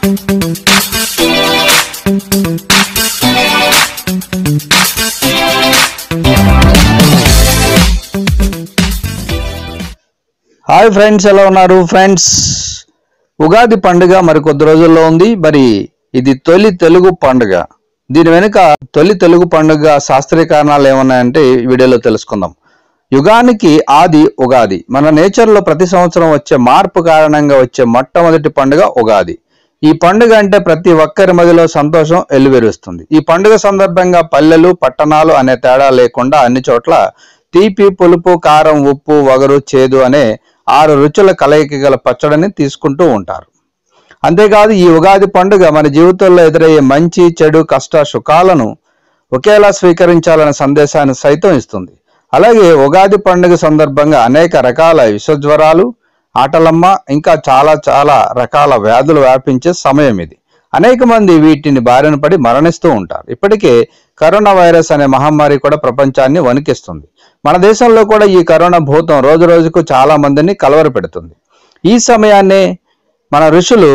hi friends ఎలా ఉన్నారు friends Ugadi పండుగ మరి కొద్ది రోజుల్లో ఉంది మరి ఇది తొలి తెలుగు పండుగ దీని వెనుక తొలి తెలుగు పండుగ శాస్త్రీయ కారణాలు ఏమన్నాయంటే ఈ వీడియోలో తెలుసుకుందాం యుగానికి ఆది ఉగాది మన నేచర్లో ప్రతి సంవత్సరం వచ్చే మార్పు కారణంగా వచ్చే మొట్టమొదటి పండుగ ఉగాది ఈ పండుగ అంటే ప్రతి ఒక్కరి మదిలో సంతోషం ఎల్లువెరుస్తుంది ఈ పండుగ సందర్భంగా పల్లెలు పట్టణాలు అనే తేడా లేకుండా అన్ని చోట్ల తీపి పులుపు కారం ఉప్పు వగరు చేదు అనే ఆరు రుచుల కలయిక గల పచ్చడిని తీసుకుంటూ ఉంటారు అంతేకాదు ఈ ఉగాది పండుగ మన జీవితంలో ఎదురయ్యే మంచి చెడు కష్ట సుఖాలను ఒకేలా స్వీకరించాలనే సందేశాన్ని సైతం ఇస్తుంది అలాగే ఉగాది పండుగ సందర్భంగా అనేక రకాల విషజ్వరాలు ఆటలమ్మ ఇంకా చాలా చాలా రకాల వ్యాధులు వ్యాపించే సమయం ఇది అనేక మంది వీటిని బారిన పడి మరణిస్తూ ఉంటారు ఇప్పటికే కరోనా వైరస్ అనే మహమ్మారి కూడా ప్రపంచాన్ని వణికిస్తుంది మన దేశంలో కూడా ఈ కరోనా భూతం రోజు రోజుకు చాలా మందిని కలవరపెడుతుంది ఈ సమయాన్నే మన ఋషులు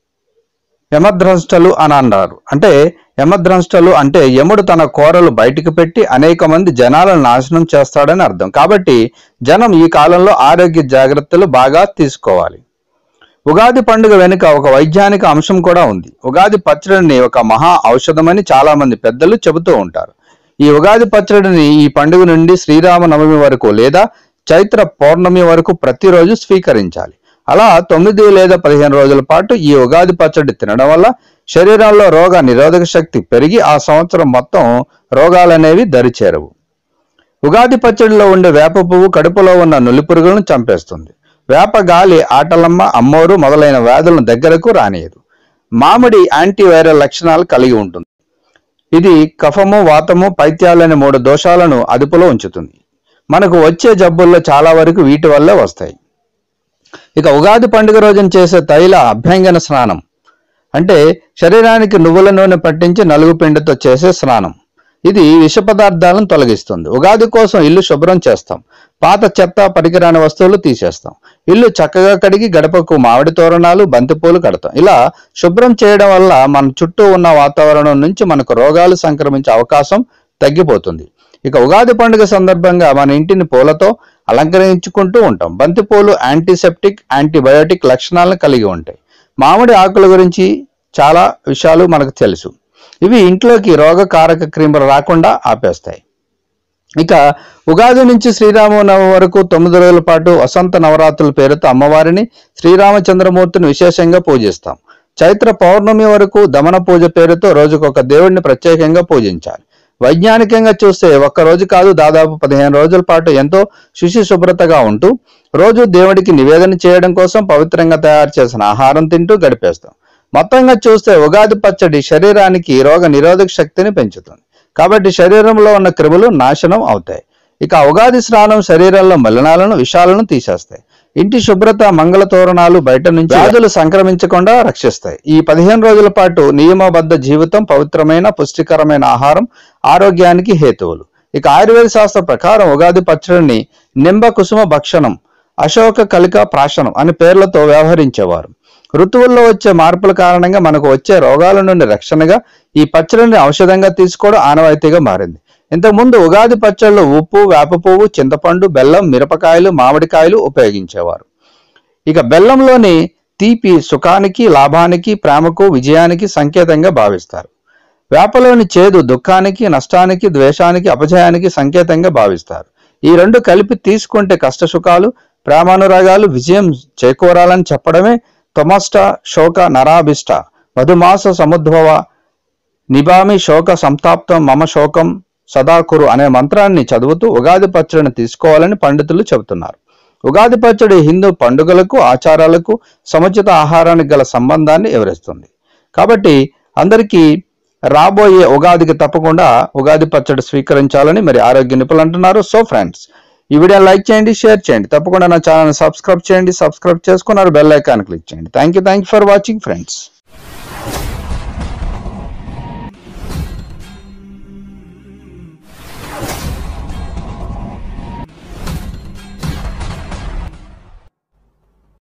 యమద్రంష్టలు అని అన్నారు అంటే యమద్రంష్టలు అంటే యముడు తన కోరలు బయటికి పెట్టి అనేక మంది జనాలను నాశనం చేస్తాడని అర్థం కాబట్టి జనం ఈ కాలంలో ఆరోగ్య జాగ్రత్తలు బాగా తీసుకోవాలి ఉగాది పండుగ వెనుక ఒక వైజ్ఞానిక అంశం కూడా ఉంది ఉగాది పచ్చడిని ఒక మహా ఔషధమని చాలా మంది పెద్దలు చెబుతూ ఉంటారు ఈ ఉగాది పచ్చడిని ఈ పండుగ నుండి శ్రీరామ నవమి వరకు లేదా చైత్ర పౌర్ణమి వరకు ప్రతిరోజు స్వీకరించాలి అలా తొమ్మిది లేదా పదిహేను రోజుల పాటు ఈ ఉగాది పచ్చడి తినడం వల్ల శరీరంలో రోగ నిరోధక శక్తి పెరిగి ఆ సంవత్సరం మొత్తం రోగాలనేవి దరిచేరవు ఉగాది పచ్చడిలో ఉండే వేప పువ్వు కడుపులో ఉన్న నులిపురుగులను చంపేస్తుంది వేప గాలి ఆటలమ్మ అమ్మోరు మొదలైన వ్యాధులను దగ్గరకు రానియదు మామిడి యాంటీవైరల్ లక్షణాలు కలిగి ఉంటుంది ఇది కఫము వాతము పైత్యాలు అనే మూడు దోషాలను అదుపులో ఉంచుతుంది మనకు వచ్చే జబ్బుల్లో చాలా వరకు వీటి వల్లే వస్తాయి ఇక ఉగాది పండుగ రోజున చేసే తైల అభ్యంగన స్నానం అంటే శరీరానికి నువ్వుల నూనె పట్టించి నలుగు పిండితో చేసే స్నానం ఇది విష పదార్థాలను తొలగిస్తుంది ఉగాది కోసం ఇల్లు శుభ్రం చేస్తాం పాత చెత్త పరికరాని వస్తువులు తీసేస్తాం ఇల్లు చక్కగా కడిగి గడపకు మామిడి తోరణాలు బంతిపూలు కడతాం ఇలా శుభ్రం చేయడం వల్ల మన చుట్టూ ఉన్న వాతావరణం నుంచి మనకు రోగాలు సంక్రమించే అవకాశం తగ్గిపోతుంది ఇక ఉగాది పండుగ సందర్భంగా మన ఇంటిని పూలతో అలంకరించుకుంటూ ఉంటాం బంతిపూలు యాంటీసెప్టిక్ యాంటీబయోటిక్ లక్షణాలను కలిగి ఉంటాయి మామిడి ఆకుల గురించి చాలా విషయాలు మనకు తెలుసు ఇవి ఇంట్లోకి రోగకారక క్రిములు రాకుండా ఆపేస్తాయి ఇక ఉగాది నుంచి శ్రీరామనవమి వరకు తొమ్మిది రోజుల పాటు వసంత నవరాత్రుల పేరుతో అమ్మవారిని శ్రీరామచంద్రమూర్తిని విశేషంగా పూజిస్తాం చైత్ర పౌర్ణమి వరకు దమన పూజ పేరుతో రోజుకొక దేవుడిని ప్రత్యేకంగా పూజించాలి వైజ్ఞానికంగా చూస్తే ఒక్క రోజు కాదు దాదాపు పదిహేను రోజుల పాటు ఎంతో శుచి శుభ్రతగా ఉంటూ రోజు దేవుడికి నివేదన చేయడం కోసం పవిత్రంగా తయారు చేసిన ఆహారం తింటూ గడిపేస్తాం మొత్తంగా చూస్తే ఉగాది పచ్చడి శరీరానికి రోగ నిరోధక శక్తిని పెంచుతుంది కాబట్టి శరీరంలో ఉన్న క్రిములు నాశనం అవుతాయి ఇక ఉగాది స్నానం శరీరంలో మలినాలను విషాలను తీసేస్తాయి ఇంటి శుభ్రత మంగళ తోరణాలు బయట నుంచి వ్యాధులు సంక్రమించకుండా రక్షిస్తాయి ఈ పదిహేను రోజుల పాటు నియమబద్ధ జీవితం పవిత్రమైన పుష్టికరమైన ఆహారం ఆరోగ్యానికి హేతువులు ఇక ఆయుర్వేద శాస్త్ర ప్రకారం ఉగాది పచ్చడిని నింబ కుసుమ భక్షణం అశోక కలిక ప్రాశనం అనే పేర్లతో వ్యవహరించేవారు ఋతువుల్లో వచ్చే మార్పుల కారణంగా మనకు వచ్చే రోగాల నుండి రక్షణగా ఈ పచ్చడిని ఔషధంగా తీసుకోవడం ఆనవాయితీగా మారింది ఇంతకుముందు ఉగాది పచ్చళ్ళు ఉప్పు వేప పువ్వు చింతపండు బెల్లం మిరపకాయలు మామిడికాయలు ఉపయోగించేవారు ఇక బెల్లంలోని తీపి సుఖానికి లాభానికి ప్రేమకు విజయానికి సంకేతంగా భావిస్తారు వేపలోని చేదు దుఃఖానికి నష్టానికి ద్వేషానికి అపజయానికి సంకేతంగా భావిస్తారు ఈ రెండు కలిపి తీసుకుంటే కష్ట సుఖాలు ప్రేమానురాగాలు విజయం చేకూరాలని చెప్పడమే తొమష్ట శోక నరాభిష్ట మధుమాస సముద్భవ నిబామి శోక సంతాప్తం మమ శోకం సదాకురు అనే మంత్రాన్ని చదువుతూ ఉగాది పచ్చడిని తీసుకోవాలని పండితులు చెబుతున్నారు ఉగాది పచ్చడి హిందూ పండుగలకు ఆచారాలకు సముచిత ఆహారానికి గల సంబంధాన్ని వివరిస్తుంది కాబట్టి అందరికీ రాబోయే ఉగాదికి తప్పకుండా ఉగాది పచ్చడి స్వీకరించాలని మరి ఆరోగ్య నిపుణులు అంటున్నారు సో ఫ్రెండ్స్ ఈ వీడియో లైక్ చేయండి షేర్ చేయండి తప్పకుండా నా ఛానల్ సబ్స్క్రైబ్ చేయండి సబ్స్క్రైబ్ చేసుకున్నారు బెల్ ఐకాన్ క్లిక్ చేయండి thank you thank you for watching friends